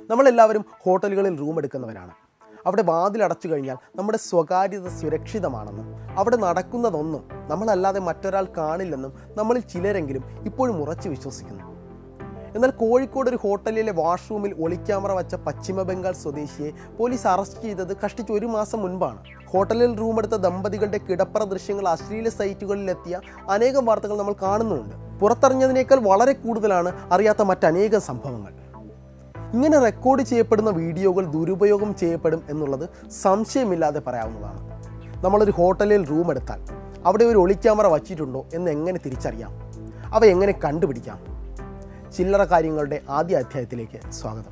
നമ്മളെല്ലാവരും ഹോട്ടലുകളിൽ റൂം എടുക്കുന്നവരാണ് അവിടെ വാതിലടച്ചു കഴിഞ്ഞാൽ നമ്മുടെ സ്വകാര്യത സുരക്ഷിതമാണെന്നും അവിടെ നടക്കുന്നതൊന്നും നമ്മളല്ലാതെ മറ്റൊരാൾ കാണില്ലെന്നും നമ്മളിൽ ചിലരെങ്കിലും ഇപ്പോഴും ഉറച്ചു വിശ്വസിക്കുന്നു എന്നാൽ കോഴിക്കോട് ഒരു ഹോട്ടലിലെ വാഷ്റൂമിൽ ഒളിക്യാമറ വച്ച പശ്ചിമ ബംഗാൾ സ്വദേശിയെ പോലീസ് അറസ്റ്റ് ചെയ്തത് കഷ്ടിച്ച് ഒരു മാസം മുൻപാണ് ഹോട്ടലിൽ റൂമെടുത്ത ദമ്പതികളുടെ കിടപ്പറ ദൃശ്യങ്ങൾ അശ്ലീല സൈറ്റുകളിലെത്തിയ അനേകം വാർത്തകൾ നമ്മൾ കാണുന്നുമുണ്ട് പുറത്തറിഞ്ഞതിനേക്കാൾ വളരെ കൂടുതലാണ് അറിയാത്ത മറ്റനേകം സംഭവങ്ങൾ ഇങ്ങനെ റെക്കോർഡ് ചെയ്യപ്പെടുന്ന വീഡിയോകൾ ദുരുപയോഗം ചെയ്യപ്പെടും എന്നുള്ളത് സംശയമില്ലാതെ പറയാവുന്നതാണ് നമ്മളൊരു ഹോട്ടലിൽ റൂം എടുത്താൽ അവിടെ ഒരു ഒളിക്യാമറ വച്ചിട്ടുണ്ടോ എന്ന് എങ്ങനെ തിരിച്ചറിയാം അവ എങ്ങനെ കണ്ടുപിടിക്കാം ചില്ലറ കാര്യങ്ങളുടെ ആദ്യ അധ്യായത്തിലേക്ക് സ്വാഗതം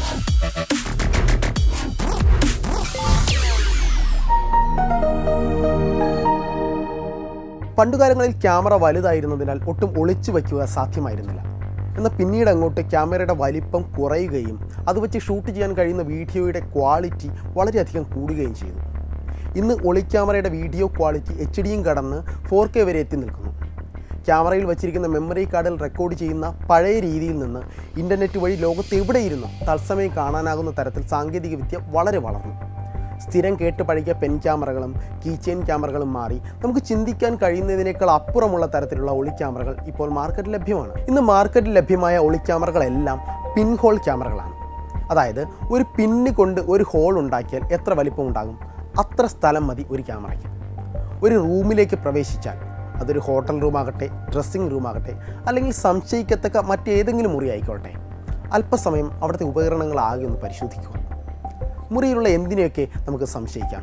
പണ്ടുകാലങ്ങളിൽ ക്യാമറ വലുതായിരുന്നതിനാൽ ഒട്ടും ഒളിച്ചു വയ്ക്കുക സാധ്യമായിരുന്നില്ല എന്നാൽ പിന്നീട് അങ്ങോട്ട് ക്യാമറയുടെ വലിപ്പം കുറയുകയും അത് വെച്ച് ഷൂട്ട് ചെയ്യാൻ കഴിയുന്ന വീഡിയോയുടെ ക്വാളിറ്റി വളരെയധികം കൂടുകയും ചെയ്തു ഇന്ന് ഒളിക്യാമറയുടെ വീഡിയോ ക്വാളിറ്റി എച്ച് ഡിയും കടന്ന് ഫോർ കെ വരെ എത്തി നിൽക്കുന്നു ക്യാമറയിൽ വച്ചിരിക്കുന്ന മെമ്മറി കാർഡിൽ റെക്കോർഡ് ചെയ്യുന്ന പഴയ രീതിയിൽ നിന്ന് ഇൻ്റർനെറ്റ് വഴി ലോകത്ത് എവിടെയിരുന്നു തത്സമയം കാണാനാകുന്ന തരത്തിൽ സാങ്കേതികവിദ്യ വളരെ വളർന്നു സ്ഥിരം കേട്ട് പഴകിയ പെൻ ക്യാമറകളും കീചെയിൻ ക്യാമറകളും മാറി നമുക്ക് ചിന്തിക്കാൻ കഴിയുന്നതിനേക്കാൾ അപ്പുറമുള്ള തരത്തിലുള്ള ഒളി ക്യാമറകൾ ഇപ്പോൾ മാർക്കറ്റിൽ ലഭ്യമാണ് ഇന്ന് മാർക്കറ്റിൽ ലഭ്യമായ ഒളി ക്യാമറകളെല്ലാം പിൻ ഹോൾ ക്യാമറകളാണ് അതായത് ഒരു പിന്ന് കൊണ്ട് ഒരു ഹോൾ ഉണ്ടാക്കിയാൽ എത്ര വലിപ്പം ഉണ്ടാകും അത്ര സ്ഥലം മതി ഒരു ക്യാമറയ്ക്ക് ഒരു റൂമിലേക്ക് പ്രവേശിച്ചാൽ അതൊരു ഹോട്ടൽ റൂമാകട്ടെ ഡ്രസ്സിംഗ് റൂമാകട്ടെ അല്ലെങ്കിൽ സംശയിക്കത്തക്ക മറ്റേതെങ്കിലും മുറി ആയിക്കോട്ടെ അല്പസമയം അവിടുത്തെ ഉപകരണങ്ങൾ ആകെ ഒന്ന് പരിശോധിക്കുക മുറിയിലുള്ള എന്തിനെയൊക്കെ നമുക്ക് സംശയിക്കാം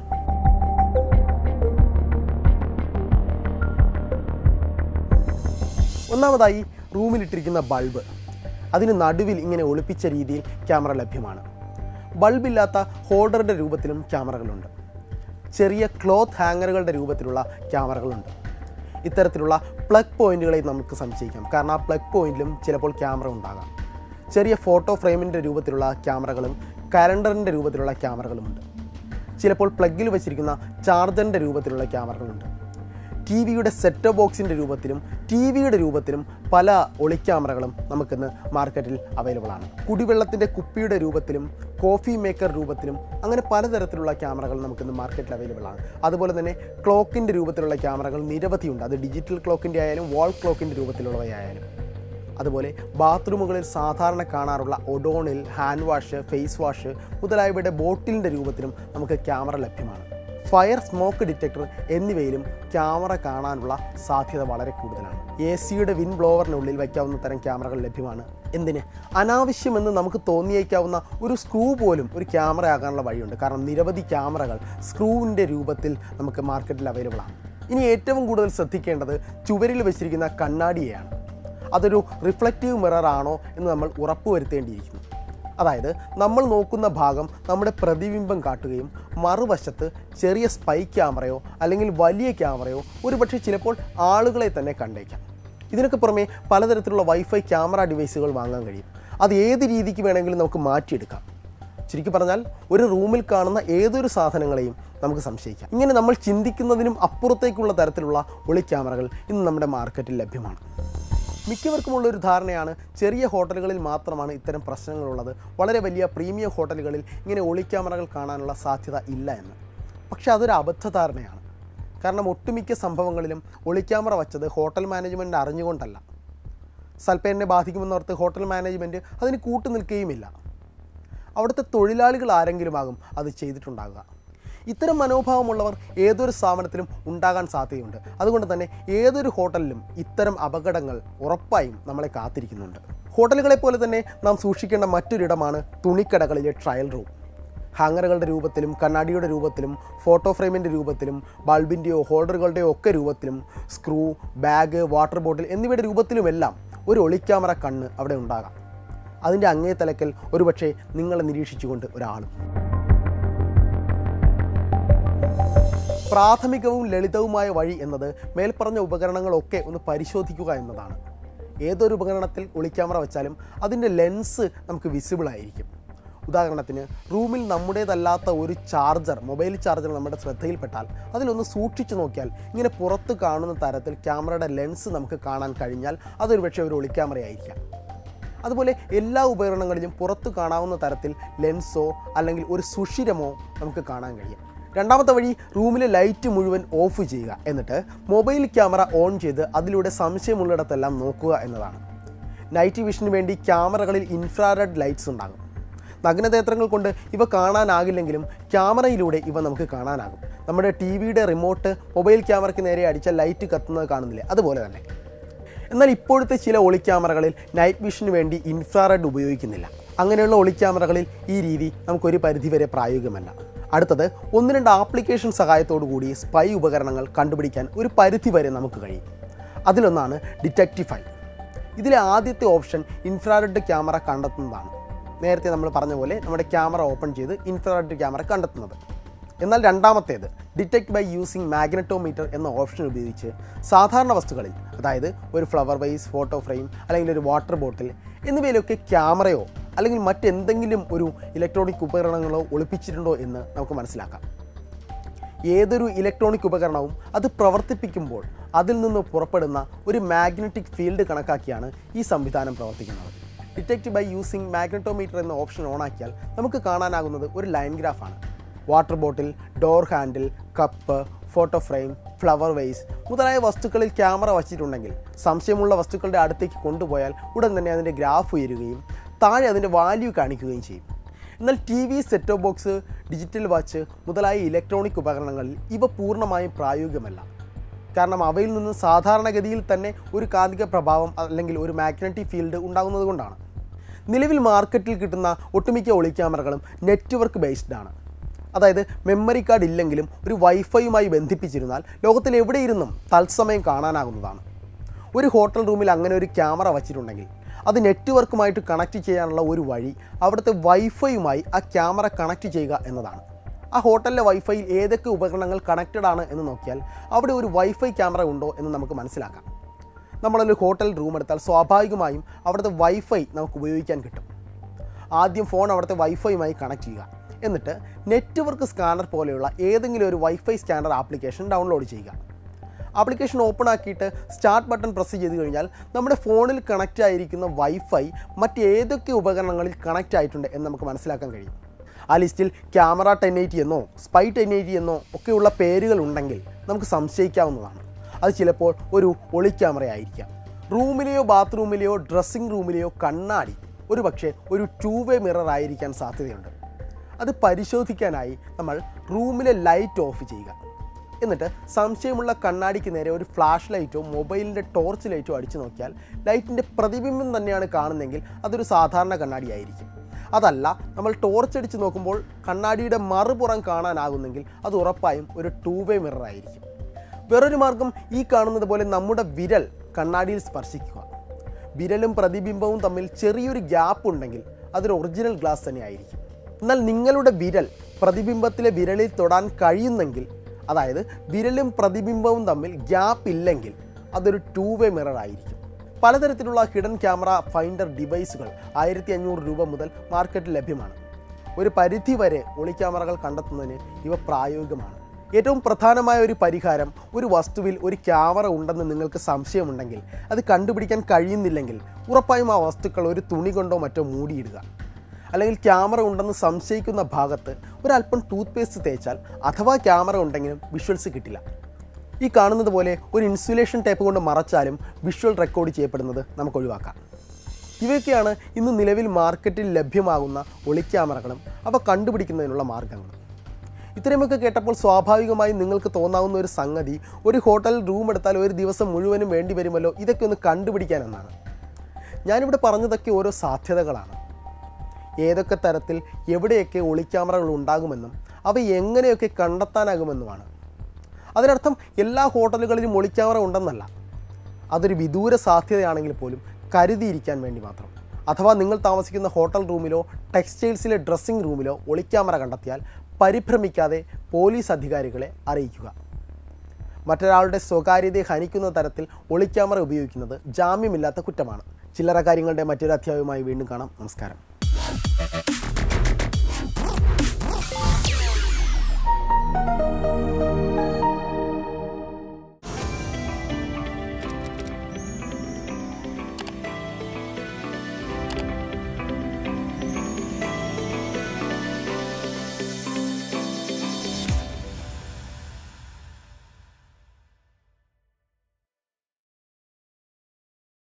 ഒന്നാമതായി റൂമിലിട്ടിരിക്കുന്ന ബൾബ് അതിന് നടുവിൽ ഇങ്ങനെ ഒളിപ്പിച്ച രീതിയിൽ ക്യാമറ ലഭ്യമാണ് ബൾബില്ലാത്ത ഹോൾഡറുടെ രൂപത്തിലും ക്യാമറകളുണ്ട് ചെറിയ ക്ലോത്ത് ഹാങ്ങറുകളുടെ രൂപത്തിലുള്ള ക്യാമറകളുണ്ട് ഇത്തരത്തിലുള്ള പ്ലഗ് പോയിന്റുകളെ നമുക്ക് സംശയിക്കാം കാരണം ആ പ്ലഗ് പോയിന്റിലും ചിലപ്പോൾ ക്യാമറ ഉണ്ടാകാം ചെറിയ ഫോട്ടോ ഫ്രെയിമിൻ്റെ രൂപത്തിലുള്ള ക്യാമറകളും കലണ്ടറിൻ്റെ രൂപത്തിലുള്ള ക്യാമറകളുമുണ്ട് ചിലപ്പോൾ പ്ലഗിൽ വെച്ചിരിക്കുന്ന ചാർജറിൻ്റെ രൂപത്തിലുള്ള ക്യാമറകളുണ്ട് ടി വിയുടെ സെറ്റ് ബോക്സിൻ്റെ രൂപത്തിലും ടി വിയുടെ രൂപത്തിലും പല ഒളിക്യാമറകളും നമുക്കിന്ന് മാർക്കറ്റിൽ അവൈലബിൾ ആണ് കുടിവെള്ളത്തിൻ്റെ കുപ്പിയുടെ രൂപത്തിലും കോഫി മേക്കർ രൂപത്തിലും അങ്ങനെ പലതരത്തിലുള്ള ക്യാമറകൾ നമുക്കിന്ന് മാർക്കറ്റിൽ അവൈലബിൾ ആണ് അതുപോലെ തന്നെ ക്ലോക്കിൻ്റെ രൂപത്തിലുള്ള ക്യാമറകൾ നിരവധിയുണ്ട് അത് ഡിജിറ്റൽ ക്ലോക്കിൻ്റെ ആയാലും വാൾ ക്ലോക്കിൻ്റെ രൂപത്തിലുള്ളവയായാലും അതുപോലെ ബാത്റൂമുകളിൽ സാധാരണ കാണാറുള്ള ഒഡോണിൽ ഹാൻഡ് വാഷ് ഫേസ് വാഷ് മുതലായവയുടെ ബോട്ടിലിൻ്റെ രൂപത്തിലും നമുക്ക് ക്യാമറ ലഭ്യമാണ് ഫയർ സ്മോക്ക് ഡിറ്റക്ടർ എന്നിവയിലും ക്യാമറ കാണാനുള്ള സാധ്യത വളരെ കൂടുതലാണ് എ സിയുടെ വിൻ ബ്ലോവറിനുള്ളിൽ വയ്ക്കാവുന്ന തരം ക്യാമറകൾ ലഭ്യമാണ് എന്തിന് അനാവശ്യമെന്ന് നമുക്ക് തോന്നിയേക്കാവുന്ന ഒരു സ്ക്രൂ പോലും ഒരു ക്യാമറ ആകാനുള്ള വഴിയുണ്ട് കാരണം നിരവധി ക്യാമറകൾ സ്ക്രൂവിൻ്റെ രൂപത്തിൽ നമുക്ക് മാർക്കറ്റിൽ അവൈലബിൾ ആണ് ഇനി ഏറ്റവും കൂടുതൽ ശ്രദ്ധിക്കേണ്ടത് ചുവരിൽ വെച്ചിരിക്കുന്ന കണ്ണാടിയെയാണ് അതൊരു റിഫ്ലക്റ്റീവ് മിറർ ആണോ എന്ന് നമ്മൾ ഉറപ്പുവരുത്തേണ്ടിയിരിക്കുന്നു അതായത് നമ്മൾ നോക്കുന്ന ഭാഗം നമ്മുടെ പ്രതിബിംബം കാട്ടുകയും മറുവശത്ത് ചെറിയ സ്പൈ ക്യാമറയോ അല്ലെങ്കിൽ വലിയ ക്യാമറയോ ഒരുപക്ഷെ ചിലപ്പോൾ ആളുകളെ തന്നെ കണ്ടേക്കാം ഇതിനൊക്കെ പുറമെ പലതരത്തിലുള്ള വൈഫൈ ക്യാമറ ഡിവൈസുകൾ വാങ്ങാൻ കഴിയും അത് ഏത് രീതിക്ക് വേണമെങ്കിലും നമുക്ക് മാറ്റിയെടുക്കാം ചുരുക്കി പറഞ്ഞാൽ ഒരു റൂമിൽ കാണുന്ന ഏതൊരു സാധനങ്ങളെയും നമുക്ക് സംശയിക്കാം ഇങ്ങനെ നമ്മൾ ചിന്തിക്കുന്നതിനും അപ്പുറത്തേക്കുള്ള തരത്തിലുള്ള ഒളി ക്യാമറകൾ ഇന്ന് നമ്മുടെ മാർക്കറ്റിൽ ലഭ്യമാണ് മിക്കവർക്കുമുള്ള ഒരു ധാരണയാണ് ചെറിയ ഹോട്ടലുകളിൽ മാത്രമാണ് ഇത്തരം പ്രശ്നങ്ങളുള്ളത് വളരെ വലിയ പ്രീമിയം ഹോട്ടലുകളിൽ ഇങ്ങനെ ഒളി ക്യാമറകൾ കാണാനുള്ള സാധ്യത ഇല്ല എന്ന് പക്ഷേ അതൊരു അബദ്ധധാരണയാണ് കാരണം ഒട്ടുമിക്ക സംഭവങ്ങളിലും ഒളിക്യാമറ വച്ചത് ഹോട്ടൽ മാനേജ്മെൻറ്റ് അറിഞ്ഞുകൊണ്ടല്ല സൽപ്പേരിനെ ബാധിക്കുമെന്നോർത്ത് ഹോട്ടൽ മാനേജ്മെൻറ്റ് അതിന് കൂട്ടു നിൽക്കുകയുമില്ല അവിടുത്തെ തൊഴിലാളികൾ ആരെങ്കിലുമാകും അത് ചെയ്തിട്ടുണ്ടാകുക ഇത്തരം മനോഭാവമുള്ളവർ ഏതൊരു സ്ഥാപനത്തിലും ഉണ്ടാകാൻ സാധ്യതയുണ്ട് അതുകൊണ്ട് തന്നെ ഏതൊരു ഹോട്ടലിലും ഇത്തരം അപകടങ്ങൾ ഉറപ്പായും നമ്മളെ കാത്തിരിക്കുന്നുണ്ട് ഹോട്ടലുകളെ പോലെ തന്നെ നാം സൂക്ഷിക്കേണ്ട മറ്റൊരിടമാണ് തുണിക്കടകളിലെ ട്രയൽ റൂം ഹാങ്ങറുകളുടെ രൂപത്തിലും കണ്ണാടിയുടെ രൂപത്തിലും ഫോട്ടോ ഫ്രെയിമിൻ്റെ രൂപത്തിലും ബൾബിൻ്റെയോ ഹോൾഡറുകളുടെയോ ഒക്കെ രൂപത്തിലും സ്ക്രൂ ബാഗ് വാട്ടർ ബോട്ടിൽ എന്നിവയുടെ രൂപത്തിലുമെല്ലാം ഒരു ഒളിക്യാമറ കണ്ണ് അവിടെ ഉണ്ടാകാം അതിൻ്റെ അങ്ങേ തലക്കൽ ഒരുപക്ഷെ നിങ്ങളെ നിരീക്ഷിച്ചുകൊണ്ട് ഒരാളും പ്രാഥമികവും ലളിതവുമായ വഴി എന്നത് മേൽപ്പറഞ്ഞ ഉപകരണങ്ങളൊക്കെ ഒന്ന് പരിശോധിക്കുക എന്നതാണ് ഏതൊരു ഉപകരണത്തിൽ ഒളിക്യാമറ വെച്ചാലും അതിൻ്റെ ലെൻസ് നമുക്ക് വിസിബിൾ ആയിരിക്കും ഉദാഹരണത്തിന് റൂമിൽ നമ്മുടേതല്ലാത്ത ഒരു ചാർജർ മൊബൈൽ ചാർജർ നമ്മുടെ ശ്രദ്ധയിൽപ്പെട്ടാൽ അതിലൊന്ന് സൂക്ഷിച്ചു നോക്കിയാൽ ഇങ്ങനെ പുറത്ത് കാണുന്ന തരത്തിൽ ക്യാമറയുടെ ലെൻസ് നമുക്ക് കാണാൻ കഴിഞ്ഞാൽ അതൊരു പക്ഷേ ഒരു ഒളിക്യാമറയായിരിക്കാം അതുപോലെ എല്ലാ ഉപകരണങ്ങളിലും പുറത്തു കാണാവുന്ന തരത്തിൽ ലെൻസോ അല്ലെങ്കിൽ ഒരു സുഷിരമോ നമുക്ക് കാണാൻ കഴിയും രണ്ടാമത്തെ വഴി റൂമിലെ ലൈറ്റ് മുഴുവൻ ഓഫ് ചെയ്യുക എന്നിട്ട് മൊബൈൽ ക്യാമറ ഓൺ ചെയ്ത് അതിലൂടെ സംശയമുള്ളിടത്തെല്ലാം നോക്കുക എന്നതാണ് നൈറ്റ് വിഷന് വേണ്ടി ക്യാമറകളിൽ ഇൻഫ്രാറെഡ് ലൈറ്റ്സ് ഉണ്ടാകും നഗ്നനേത്രങ്ങൾ കൊണ്ട് ഇവ കാണാനാകില്ലെങ്കിലും ക്യാമറയിലൂടെ ഇവ നമുക്ക് കാണാനാകും നമ്മുടെ ടി വിയുടെ റിമോട്ട് മൊബൈൽ ക്യാമറയ്ക്ക് നേരെ അടിച്ച ലൈറ്റ് കത്തുന്നത് കാണുന്നില്ലേ അതുപോലെ തന്നെ എന്നാൽ ഇപ്പോഴത്തെ ചില ഒളിക്യാമറകളിൽ നൈറ്റ് വിഷന് വേണ്ടി ഇൻഫ്രാറെഡ് ഉപയോഗിക്കുന്നില്ല അങ്ങനെയുള്ള ഒളിക്യാമറകളിൽ ഈ രീതി നമുക്കൊരു പരിധിവരെ പ്രായോഗികമല്ല അടുത്തത് ഒന്ന് രണ്ട് ആപ്ലിക്കേഷൻ സഹായത്തോടു കൂടി സ്പൈ ഉപകരണങ്ങൾ കണ്ടുപിടിക്കാൻ ഒരു പരിധിവരെ നമുക്ക് കഴിയും അതിലൊന്നാണ് ഡിറ്റക്റ്റിഫൈ ഇതിലെ ആദ്യത്തെ ഓപ്ഷൻ ഇൻഫ്രാറെഡ് ക്യാമറ കണ്ടെത്തുന്നതാണ് നേരത്തെ നമ്മൾ പറഞ്ഞ പോലെ നമ്മുടെ ക്യാമറ ഓപ്പൺ ചെയ്ത് ഇൻഫ്രാറെഡ് ക്യാമറ കണ്ടെത്തുന്നത് എന്നാൽ രണ്ടാമത്തേത് ഡിറ്റക്ട് ബൈ യൂസിങ് മാഗ്നറ്റോമീറ്റർ എന്ന ഓപ്ഷൻ ഉപയോഗിച്ച് സാധാരണ വസ്തുക്കളിൽ അതായത് ഒരു ഫ്ലവർ വൈസ് ഫോട്ടോ ഫ്രെയിം അല്ലെങ്കിൽ ഒരു വാട്ടർ ബോട്ടിൽ എന്നിവയിലൊക്കെ ക്യാമറയോ അല്ലെങ്കിൽ മറ്റെന്തെങ്കിലും ഒരു ഇലക്ട്രോണിക് ഉപകരണങ്ങളോ ഒളിപ്പിച്ചിട്ടുണ്ടോ എന്ന് നമുക്ക് മനസ്സിലാക്കാം ഏതൊരു ഇലക്ട്രോണിക് ഉപകരണവും അത് പ്രവർത്തിപ്പിക്കുമ്പോൾ അതിൽ നിന്ന് പുറപ്പെടുന്ന ഒരു മാഗ്നറ്റിക് ഫീൽഡ് കണക്കാക്കിയാണ് ഈ സംവിധാനം പ്രവർത്തിക്കുന്നത് ഡിറ്റക്ട് ബൈ യൂസിങ് മാഗ്നറ്റോമീറ്റർ എന്ന ഓപ്ഷൻ ഓണാക്കിയാൽ നമുക്ക് കാണാനാകുന്നത് ഒരു ലൈൻ ഗ്രാഫാണ് water bottle door handle cup photo frame flower vase മുതലായ വസ്തുക്കളിൽ ക്യാമറ വച്ചിട്ടുണ്ടെങ്കിൽ സംശയമുള്ള വസ്തുക്കളുടെ അടുത്തേക്ക് കൊണ്ടുപോയാൽ ഉടൻ തന്നെ അതിൻ്റെ ഗ്രാഫ് ഉയരുകയും താഴെ അതിൻ്റെ വാല്യൂ കാണിക്കുകയും ചെയ്യും എന്നാൽ ടി വി സെറ്റോ ബോക്സ് ഡിജിറ്റൽ വാച്ച് മുതലായ ഇലക്ട്രോണിക് ഉപകരണങ്ങളിൽ ഇവ പൂർണ്ണമായും പ്രായോഗികമല്ല കാരണം അവയിൽ നിന്ന് സാധാരണഗതിയിൽ തന്നെ ഒരു കാന്തിക പ്രഭാവം അല്ലെങ്കിൽ ഒരു മാഗ്നറ്റിക് ഫീൽഡ് ഉണ്ടാകുന്നത് കൊണ്ടാണ് നിലവിൽ മാർക്കറ്റിൽ കിട്ടുന്ന ഒട്ടുമിക്ക ഒളി ക്യാമറകളും നെറ്റ്വർക്ക് ബേസ്ഡ് ആണ് അതായത് മെമ്മറി കാർഡ് ഇല്ലെങ്കിലും ഒരു വൈഫൈയുമായി ബന്ധിപ്പിച്ചിരുന്നാൽ ലോകത്തിൽ എവിടെയിരുന്നും തത്സമയം കാണാനാകുന്നതാണ് ഒരു ഹോട്ടൽ റൂമിൽ അങ്ങനെ ഒരു ക്യാമറ വച്ചിട്ടുണ്ടെങ്കിൽ അത് നെറ്റ്വർക്കുമായിട്ട് കണക്ട് ചെയ്യാനുള്ള ഒരു വഴി അവിടുത്തെ വൈഫൈയുമായി ആ ക്യാമറ കണക്ട് ചെയ്യുക എന്നതാണ് ആ ഹോട്ടലിലെ വൈഫൈയിൽ ഏതൊക്കെ ഉപകരണങ്ങൾ കണക്റ്റഡ് ആണ് എന്ന് നോക്കിയാൽ അവിടെ ഒരു വൈഫൈ ക്യാമറ ഉണ്ടോ എന്ന് നമുക്ക് മനസ്സിലാക്കാം നമ്മളൊരു ഹോട്ടൽ റൂം എടുത്താൽ സ്വാഭാവികമായും അവിടുത്തെ വൈഫൈ നമുക്ക് ഉപയോഗിക്കാൻ കിട്ടും ആദ്യം ഫോൺ അവിടുത്തെ വൈഫൈയുമായി കണക്ട് ചെയ്യുക എന്നിട്ട് നെറ്റ്വർക്ക് സ്കാനർ പോലെയുള്ള ഏതെങ്കിലും ഒരു വൈഫൈ സ്കാനർ ആപ്ലിക്കേഷൻ ഡൗൺലോഡ് ചെയ്യുക ആപ്ലിക്കേഷൻ ഓപ്പൺ ആക്കിയിട്ട് സ്റ്റാർട്ട് ബട്ടൺ പ്രസ് ചെയ്ത് കഴിഞ്ഞാൽ നമ്മുടെ ഫോണിൽ കണക്റ്റ് ആയിരിക്കുന്ന വൈഫൈ മറ്റേതൊക്കെ ഉപകരണങ്ങളിൽ കണക്റ്റ് ആയിട്ടുണ്ട് എന്ന് നമുക്ക് മനസ്സിലാക്കാൻ കഴിയും ആ ലിസ്റ്റിൽ ക്യാമറ ടെൻ എയ്റ്റി എന്നോ സ്പൈ ടെൻ എയ്റ്റി എന്നോ ഒക്കെയുള്ള പേരുകൾ ഉണ്ടെങ്കിൽ നമുക്ക് സംശയിക്കാവുന്നതാണ് അത് ചിലപ്പോൾ ഒരു ഒളി ക്യാമറ ആയിരിക്കാം റൂമിലെയോ ബാത്റൂമിലെയോ ഡ്രസ്സിംഗ് റൂമിലെയോ കണ്ണാടി ഒരു പക്ഷേ ഒരു ടൂ വേ മിറർ ആയിരിക്കാൻ സാധ്യതയുണ്ട് അത് പരിശോധിക്കാനായി നമ്മൾ റൂമിലെ ലൈറ്റ് ഓഫ് ചെയ്യുക എന്നിട്ട് സംശയമുള്ള കണ്ണാടിക്ക് നേരെ ഒരു ഫ്ലാഷ് ലൈറ്റോ മൊബൈലിൻ്റെ ടോർച്ച് ലൈറ്റോ അടിച്ചു നോക്കിയാൽ ലൈറ്റിൻ്റെ പ്രതിബിംബം തന്നെയാണ് കാണുന്നതെങ്കിൽ അതൊരു സാധാരണ കണ്ണാടിയായിരിക്കും അതല്ല നമ്മൾ ടോർച്ച് അടിച്ച് നോക്കുമ്പോൾ കണ്ണാടിയുടെ മറുപുറം കാണാനാകുന്നെങ്കിൽ അത് ഉറപ്പായും ഒരു ടൂ വേ മിറർ ആയിരിക്കും വേറൊരു മാർഗം ഈ കാണുന്നത് പോലെ നമ്മുടെ വിരൽ കണ്ണാടിയിൽ സ്പർശിക്കുക വിരലും പ്രതിബിംബവും തമ്മിൽ ചെറിയൊരു ഗ്യാപ്പ് ഉണ്ടെങ്കിൽ അതൊരു ഒറിജിനൽ ഗ്ലാസ് തന്നെ ആയിരിക്കും എന്നാൽ നിങ്ങളുടെ വിരൽ പ്രതിബിംബത്തിലെ വിരലിൽ തൊടാൻ കഴിയുന്നെങ്കിൽ അതായത് വിരലും പ്രതിബിംബവും തമ്മിൽ ഗ്യാപ്പ് ഇല്ലെങ്കിൽ അതൊരു ടൂ വേ മിറർ ആയിരിക്കും പലതരത്തിലുള്ള ഹിഡൻ ക്യാമറ ഫൈൻഡർ ഡിവൈസുകൾ ആയിരത്തി അഞ്ഞൂറ് രൂപ മുതൽ മാർക്കറ്റിൽ ലഭ്യമാണ് ഒരു പരിധി വരെ ഒളി ക്യാമറകൾ കണ്ടെത്തുന്നതിന് ഇവ പ്രായോഗികമാണ് ഏറ്റവും പ്രധാനമായ ഒരു പരിഹാരം ഒരു വസ്തുവിൽ ഒരു ക്യാമറ ഉണ്ടെന്ന് നിങ്ങൾക്ക് സംശയമുണ്ടെങ്കിൽ അത് കണ്ടുപിടിക്കാൻ കഴിയുന്നില്ലെങ്കിൽ ഉറപ്പായും ആ വസ്തുക്കൾ ഒരു തുണി കൊണ്ടോ മറ്റോ മൂടിയിടുക അല്ലെങ്കിൽ ക്യാമറ ഉണ്ടെന്ന് സംശയിക്കുന്ന ഭാഗത്ത് ഒരല്പം ടൂത്ത് പേസ്റ്റ് തേച്ചാൽ അഥവാ ക്യാമറ ഉണ്ടെങ്കിലും വിഷ്വൽസ് കിട്ടില്ല ഈ കാണുന്നത് പോലെ ഒരു ഇൻസുലേഷൻ ടേപ്പ് കൊണ്ട് മറച്ചാലും വിഷ്വൽ റെക്കോർഡ് ചെയ്യപ്പെടുന്നത് നമുക്ക് ഒഴിവാക്കാം ഇവയൊക്കെയാണ് ഇന്ന് നിലവിൽ മാർക്കറ്റിൽ ലഭ്യമാകുന്ന ഒളി ക്യാമറകളും അവ കണ്ടുപിടിക്കുന്നതിനുള്ള മാർഗങ്ങളും ഇത്രയുമൊക്കെ കേട്ടപ്പോൾ സ്വാഭാവികമായും നിങ്ങൾക്ക് തോന്നാവുന്ന ഒരു സംഗതി ഒരു ഹോട്ടൽ റൂം എടുത്താൽ ഒരു ദിവസം മുഴുവനും വേണ്ടി വരുമല്ലോ ഇതൊക്കെ ഒന്ന് കണ്ടുപിടിക്കാനെന്നാണ് ഞാനിവിടെ പറഞ്ഞതൊക്കെ ഓരോ സാധ്യതകളാണ് ഏതൊക്കെ തരത്തിൽ എവിടെയൊക്കെ ഒളിക്യാമറകൾ ഉണ്ടാകുമെന്നും അവ എങ്ങനെയൊക്കെ കണ്ടെത്താനാകുമെന്നുമാണ് അതിനർത്ഥം എല്ലാ ഹോട്ടലുകളിലും ഒളിക്യാമറ ഉണ്ടെന്നല്ല അതൊരു വിദൂര സാധ്യതയാണെങ്കിൽ പോലും കരുതിയിരിക്കാൻ വേണ്ടി മാത്രം അഥവാ നിങ്ങൾ താമസിക്കുന്ന ഹോട്ടൽ റൂമിലോ ടെക്സ്റ്റൈൽസിലെ ഡ്രസ്സിംഗ് റൂമിലോ ഒളിക്യാമറ കണ്ടെത്തിയാൽ പരിഭ്രമിക്കാതെ പോലീസ് അധികാരികളെ അറിയിക്കുക മറ്റൊരാളുടെ സ്വകാര്യതയെ ഹനിക്കുന്ന തരത്തിൽ ഒളിക്യാമറ ഉപയോഗിക്കുന്നത് ജാമ്യമില്ലാത്ത കുറ്റമാണ് ചില്ലറ കാര്യങ്ങളുടെ മറ്റൊരു അധ്യായവുമായി വീണ്ടും കാണാം നമസ്കാരം